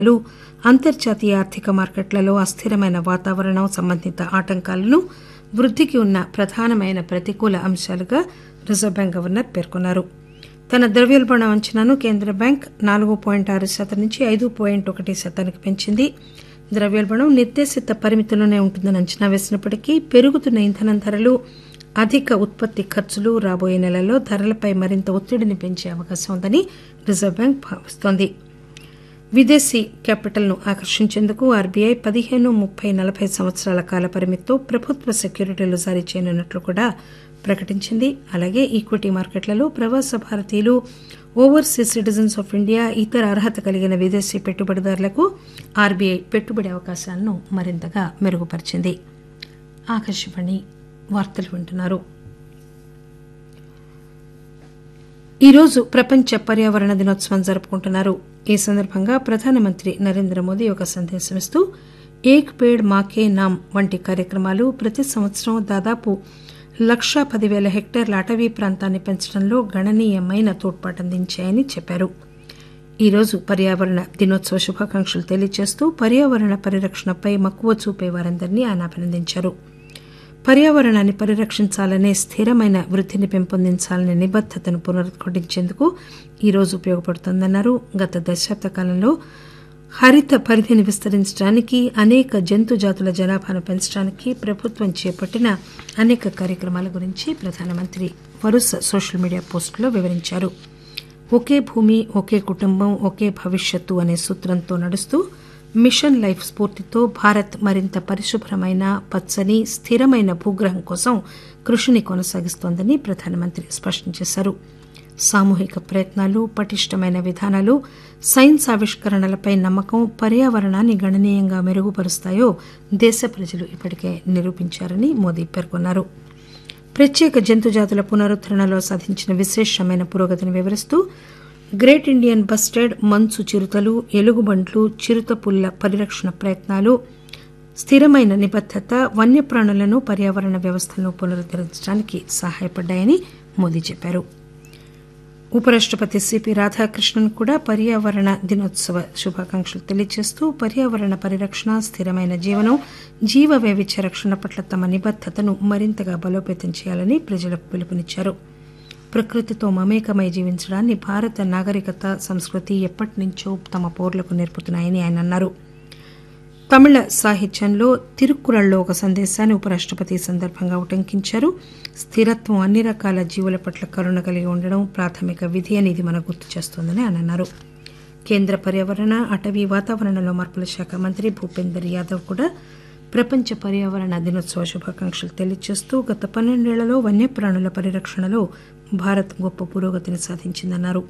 లు అంతర్జాతీయ ఆర్థిక మార్కెట్లలో అస్థిరమైన వాతావరణం సంబంధిత ఆటంకాలను వృద్దికి ఉన్న ప్రధానమైన ప్రతికూల అంశాలుగా రిజర్వు బ్యాంక్ గవర్నర్ పేర్కొన్నారు తన ద్రవ్యోల్బణ అంచనాను కేంద్ర బ్యాంక్ నాలుగు పాయింట్ ఆరు శాతం నుంచి ఐదు పాయింట్ ఒకటి శాతానికి పెంచింది ద్రవ్యోల్బణం నిర్దేశిత పరిమితిలోనే ఉంటుందని అంచనా వేసినప్పటికీ పెరుగుతున్న ఇంధనం ధరలు అధిక ఉత్పత్తి ఖర్చులు రాబోయే నెలల్లో ధరలపై మరింత ఒత్తిడిని పెంచే అవకాశం ఉందని రిజర్వు బ్యాంక్ భావిస్తోంది విదేశీ క్యాపిటల్ను ఆకర్షించేందుకు ఆర్బీఐ పదిహేను ముప్పై నలభై సంవత్సరాల కాల పరిమితితో ప్రభుత్వ సెక్యూరిటీలు జారీ చేయనున్నట్లు కూడా ప్రకటించింది అలాగే ఈక్విటీ మార్కెట్లలో ప్రవాస భారతీయులు ఓవర్సీస్ సిటిజన్స్ ఆఫ్ ఇండియా ఇతర అర్హత కలిగిన విదేశీ పెట్టుబడిదారులకు ఆర్బీఐ పెట్టుబడి అవకాశాలను మరింతగా మెరుగుపరిచింది ఆకాశవాణి వార్తలు వింటున్నారు ఈరోజు ప్రపంచ పర్యావరణ దినోత్సవం జరుపుకుంటున్నారు ఈ సందర్భంగా ప్రధానమంత్రి నరేంద్ర మోదీ ఒక సందేశం ఇస్తూ ఏక్ పేడ్ మాకే నామ్ వంటి కార్యక్రమాలు ప్రతి సంవత్సరం దాదాపు లక్షా పదివేల హెక్టార్ల అటవీ ప్రాంతాన్ని పెంచడంలో గణనీయమైన తోడ్పాటందించాయని చెప్పారు ఈరోజు పర్యావరణ దినోత్సవ శుభాకాంక్షలు తెలియజేస్తూ పర్యావరణ పరిరక్షణపై మక్కువ చూపే వారందరినీ ఆయన అభినందించారు పర్యావరణాన్ని పరిరక్షించాలనే స్థిరమైన వృద్దిని పెంపొందించాలనే నిబద్దతను పునరుద్ఘాటించేందుకు ఈరోజు ఉపయోగపడుతోందన్నారు గత దశాబ్ద కాలంలో హరిత పరిధిని విస్తరించడానికి అనేక జంతు జాతుల జనాభాను పెంచడానికి ప్రభుత్వం చేపట్టిన అనేక కార్యక్రమాల గురించి ప్రధానమంత్రి వరుస సోషల్ మీడియా పోస్టుల్లో వివరించారు ఒకే భూమి ఒకే కుటుంబం ఒకే భవిష్యత్తు అనే సూత్రంతో నడుస్తూ మిషన్ లైఫ్ స్ఫూర్తితో భారత్ మరింత పరిశుభ్రమైన పచ్చని స్థిరమైన భూగ్రహం కోసం కృషిని కొనసాగిస్తోందని ప్రధానమంత్రి స్పష్టం చేశారు సామూహిక ప్రయత్నాలు పటిష్టమైన విధానాలు సైన్స్ ఆవిష్కరణలపై నమ్మకం పర్యావరణాన్ని గణనీయంగా మెరుగుపరుస్తాయో దేశ ప్రజలు ఇప్పటికే నిరూపించారని మోదీ పేర్కొన్నారు ప్రత్యేక జంతుజాతుల పునరుద్దరణలో సాధించిన విశేషమైన పురోగతిని వివరిస్తూ గ్రేట్ ఇండియన్ బస్టెడ్ మంచు చిరుతలు ఎలుగుబంట్లు చిరుతపుల్ల పరిరక్షణ ప్రయత్నాలు స్థిరమైన నిబద్దత వన్యప్రాణులను పర్యావరణ వ్యవస్థలను పునరుద్దరించడానికి సహాయపడ్డాయని మోదీ చెప్పారు ఉపరాష్టపతి సిపి రాధాకృష్ణన్ కూడా పర్యావరణ దినోత్సవ శుభాకాంక్షలు తెలియజేస్తూ పర్యావరణ పరిరక్షణ స్థిరమైన జీవనం జీవ వైవిధ్య రక్షణ పట్ల తమ నిబద్దతను మరింతగా బలోపేతం చేయాలని ప్రజలకు పిలుపునిచ్చారు ప్రకృతితో మమేకమై జీవించడాన్ని భారత నాగరికత సంస్కృతి ఎప్పటి నుంచో తమ పౌరులకు నేర్పుతున్నాయని ఆయన అన్నారు తమిళ సాహిత్యంలో తిరుక్కురళ్లో ఒక సందేశాన్ని ఉపరాష్టపతి ఈ సందర్భంగా ఉటంకించారు స్థిరత్వం అన్ని రకాల జీవుల పట్ల కరుణ కలిగి ఉండడం ప్రాథమిక విధి అని ఇది మనకు గుర్తు చేస్తోందని ఆయన అన్నారు కేంద్ర పర్యావరణ అటవీ వాతావరణంలో మార్పుల శాఖ మంత్రి భూపేందర్ యాదవ్ కూడా ప్రపంచ పర్యావరణ దినోత్సవ శుభాకాంక్షలు తెలియజేస్తూ గత పన్నెండేళ్లలో వన్యప్రాణుల పరిరక్షణలో భారత్ గొప్ప పురోగతిని సాధించిందన్నారు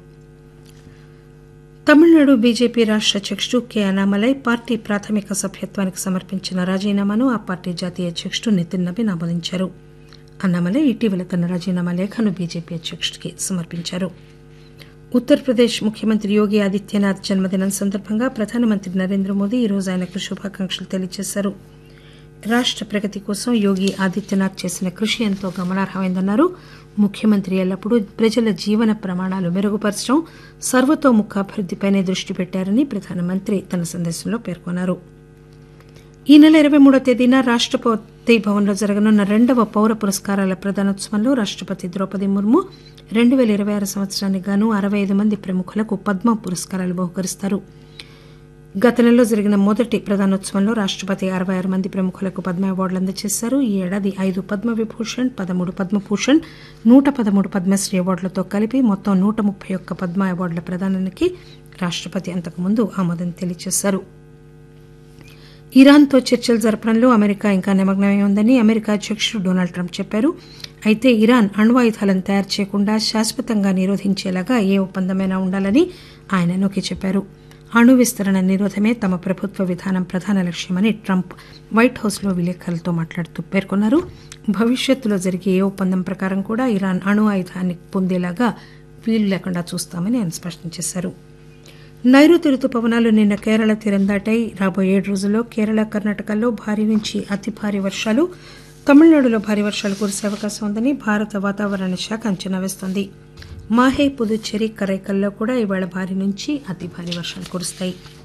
తమిళనాడు బీజేపీ రాష్ట అధ్యకుడు కె అనామలై పార్టీ ప్రాథమిక సభ్యత్వానికి సమర్పించిన రాజీనామాను ఆ పార్టీ జాతీయ అధ్యకుడు నితిన్ నబీన్ ఆమోదించారు అన్నామలై ఇటీవల తన రాజీనామా లేఖను బీజేపీ అధ్యకుడికి సమర్పించారు ఉత్తరప్రదేశ్ ముఖ్యమంత్రి యోగి ఆదిత్యనాథ్ జన్మదినం సందర్భంగా ప్రధానమంత్రి నరేంద్ర మోదీ ఈరోజు ఆయనకు శుభాకాంక్షలు తెలియజేశారు రాష్ట ప్రగతి కోసం యోగి ఆదిత్యనాథ్ చేసిన కృషి ఎంతో గమనార్హమైందన్నారు ముఖ్యమంత్రి ఎల్లప్పుడూ ప్రజల జీవన ప్రమాణాలు మెరుగుపరచడం సర్వతోముఖాభివృద్దిపైనే దృష్టి పెట్టారని ప్రధానమంత్రి తన సందేశంలో పేర్కొన్నారు ఈ నెల ఇరవై మూడో తేదీన రాష్టపతి భవన్లో జరగనున్న రెండవ పౌర పురస్కారాల ప్రదానోత్సవంలో రాష్టపతి ద్రౌపది ముర్ము రెండు పేల ఇరవై ఆరు సంవత్సరానికి గాను అరవై ఐదు మంది ప్రముఖులకు పద్మ పురస్కారాలు బహుకరిస్తారు గత నెలలో జరిగిన మొదటి ప్రధానోత్సవంలో రాష్టపతి అరవై ఆరు మంది ప్రముఖులకు పద్మ అవార్డులు అందజేశారు ఈ ఏడాది ఐదు పద్మ విభూషణ్ పదమూడు పద్మభూషణ్ నూట పదమూడు పద్మశ్రీ అవార్డులతో కలిపి మొత్తం నూట ముప్పై ఒక్క పద్మ అవార్డుల ప్రదానానికి రాష్టపతి అంతకుముందు ఆమోదం తెలియజేశారు ఇరాన్తో చర్చలు జరపడంలో అమెరికా ఇంకా నిమగ్నమై ఉందని అమెరికా అధ్యకుడు డొనాల్డ్ ట్రంప్ చెప్పారు అయితే ఇరాన్ అణ్వాయుధాలను తయారు చేయకుండా శాశ్వతంగా నిరోధించేలాగా ఏ ఒప్పందమైనా ఉండాలని ఆయన నొక్కి చెప్పారు అణు విస్తరణ నిరోధమే తమ ప్రభుత్వ విధానం ప్రధాన లక్ష్యమని ట్రంప్ వైట్ హౌస్లో విలేకరులతో మాట్లాడుతూ పేర్కొన్నారు భవిష్యత్తులో జరిగే ఏ ఒప్పందం ప్రకారం కూడా ఇరాన్ అణు ఆయుధాన్ని పొందేలాగా వీలు లేకుండా చూస్తామని ఆయన స్పష్టం చేశారు నైరుతి రుతుపవనాలు నిన్న కేరళ తీరం దాటాయి రాబోయే ఏడు రోజుల్లో కేరళ కర్ణాటకల్లో భారీ నుంచి అతి భారీ వర్షాలు తమిళనాడులో భారీ వర్షాలు కురిసే అవకాశం ఉందని భారత వాతావరణ శాఖ అంచనా వేస్తోంది మాహే పుదుచ్చేరి కరైకల్లో కూడా ఇవాళ భారీ నుంచి అతి భారీ వర్షాలు కురుస్తాయి